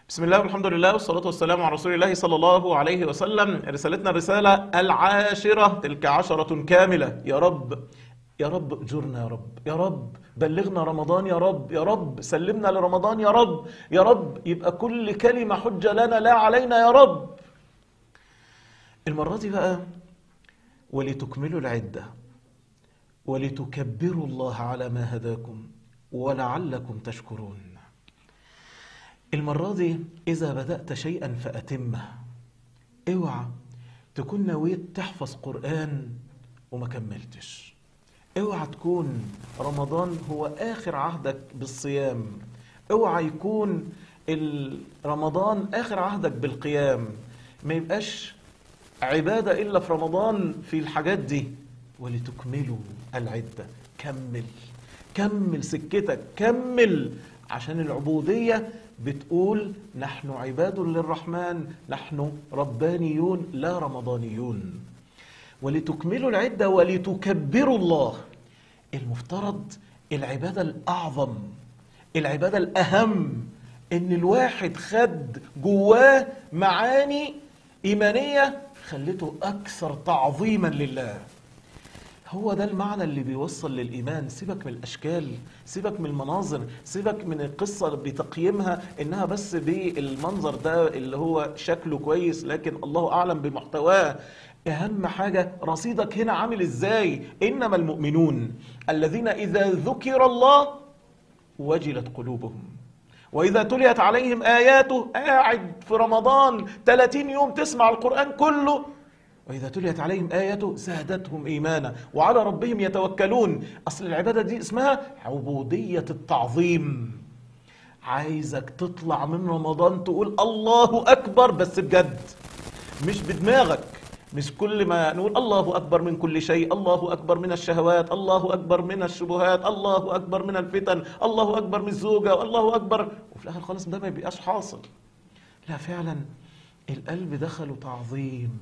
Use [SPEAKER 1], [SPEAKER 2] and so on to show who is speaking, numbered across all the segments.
[SPEAKER 1] بسم الله والحمد لله والصلاة والسلام على رسول الله صلى الله عليه وسلم رسالتنا الرسالة العاشرة تلك عشرة كاملة يا رب يا رب اجرنا يا رب يا رب بلغنا رمضان يا رب يا رب سلمنا لرمضان يا رب يا رب يبقى كل كلمة حجة لنا لا علينا يا رب المرة دي بقى ولتكملوا العدة ولتكبروا الله على ما هداكم ولعلكم تشكرون المرة دي إذا بدأت شيئا فأتمه اوعى تكون نويت تحفظ قرآن وما كملتش اوعى تكون رمضان هو آخر عهدك بالصيام اوعى يكون ال- رمضان آخر عهدك بالقيام ما يبقاش عبادة إلا في رمضان في الحاجات دي ولتكملوا العدة كمل كمل سكتك كمل عشان العبودية بتقول نحن عباد للرحمن نحن ربانيون لا رمضانيون ولتكملوا العدة ولتكبروا الله المفترض العبادة الأعظم العبادة الأهم إن الواحد خد جواه معاني إيمانية خلته أكثر تعظيما لله هو ده المعنى اللي بيوصل للإيمان سيبك من الأشكال سيبك من المناظر سيبك من القصة بتقييمها إنها بس بالمنظر ده اللي هو شكله كويس لكن الله أعلم بمحتواه أهم حاجة رصيدك هنا عامل إزاي إنما المؤمنون الذين إذا ذكر الله وجلت قلوبهم وإذا تليت عليهم آياته قاعد في رمضان 30 يوم تسمع القرآن كله وإذا تليت عليهم آياته زادتهم إيمانا وعلى ربهم يتوكلون أصل العبادة دي اسمها عبودية التعظيم عايزك تطلع من رمضان تقول الله أكبر بس بجد مش بدماغك مش كل ما نقول الله أكبر من كل شيء الله أكبر من الشهوات الله أكبر من الشبهات الله أكبر من الفتن الله أكبر من الزوجة الله أكبر وفي الآخر خالص ده ما بيبقاش حاصل لا فعلا القلب دخله تعظيم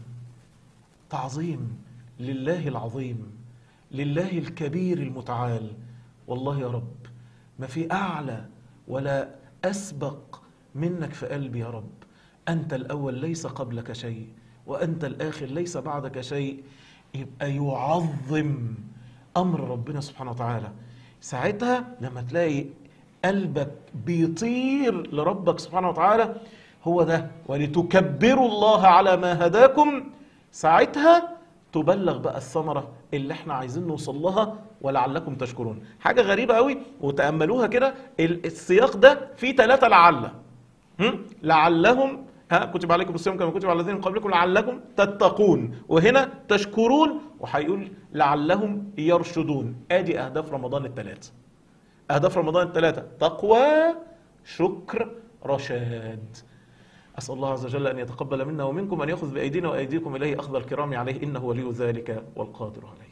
[SPEAKER 1] تعظيم لله العظيم لله الكبير المتعال والله يا رب ما في أعلى ولا أسبق منك في قلبي يا رب أنت الأول ليس قبلك شيء وأنت الآخر ليس بعدك شيء يبقى يعظم أمر ربنا سبحانه وتعالى ساعتها لما تلاقي قلبك بيطير لربك سبحانه وتعالى هو ده ولتكبروا الله على ما هداكم ساعتها تبلغ بقى الثمرة اللي احنا عايزين نوصل لها ولعلكم تشكرون حاجة غريبة قوي وتأملوها كده ال- السياق ده فيه ثلاثة لعل هم؟ لعلهم ها كتب عليكم الصيام كما كتب على الذين من قبلكم لعلكم تتقون وهنا تشكرون وهيقول لعلهم يرشدون ادي اهداف رمضان الثلاثه اهداف رمضان الثلاثه تقوى شكر رشاد اسال الله عز وجل ان يتقبل منا ومنكم ان ياخذ بايدينا وايديكم اليه اخذ الكرام عليه انه ولي ذلك والقادر عليه